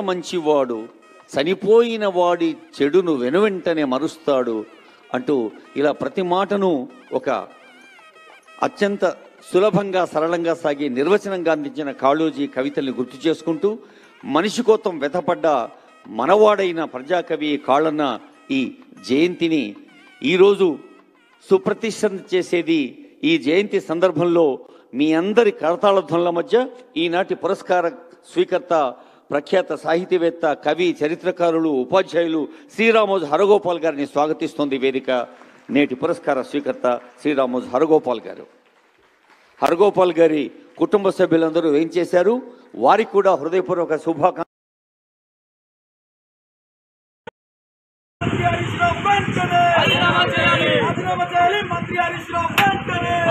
మంచివాడు చనిపోయిన వాడి చెడును వెనువెంటనే మరుస్తాడు అంటూ ఇలా ప్రతి మాటను ఒక అత్యంత సులభంగా సరళంగా సాగి నిర్వచనంగా అందించిన కాళోజీ కవితల్ని గుర్తు చేసుకుంటూ మనిషి కోసం వెతపడ్డ మనవాడైన ప్రజాకవి కాళన్న ఈ జయంతిని ఈరోజు సుప్రతిష్ఠ చేసేది ఈ జయంతి సందర్భంలో మీ అందరి కరతాళ ధ్వనుల మధ్య ఈనాటి పురస్కార స్వీకర్త ప్రఖ్యాత సాహితీవేత్త కవి చరిత్రకారులు ఉపాధ్యాయులు శ్రీరామోజు హరగోపాల్ గారిని స్వాగతిస్తోంది వేదిక నేటి పురస్కార స్వీకర్త శ్రీరామోజు హరగోపాల్ గారు హరగోపాల్ గారి కుటుంబ సభ్యులందరూ ఏం చేశారు వారికి కూడా హృదయపూర్వక శుభాకాంక్ష మంత్రి హరీష్ రావు వెంటనే రాజీనామా చేయాలి మంత్రి హరీష్ రావు వెంటనే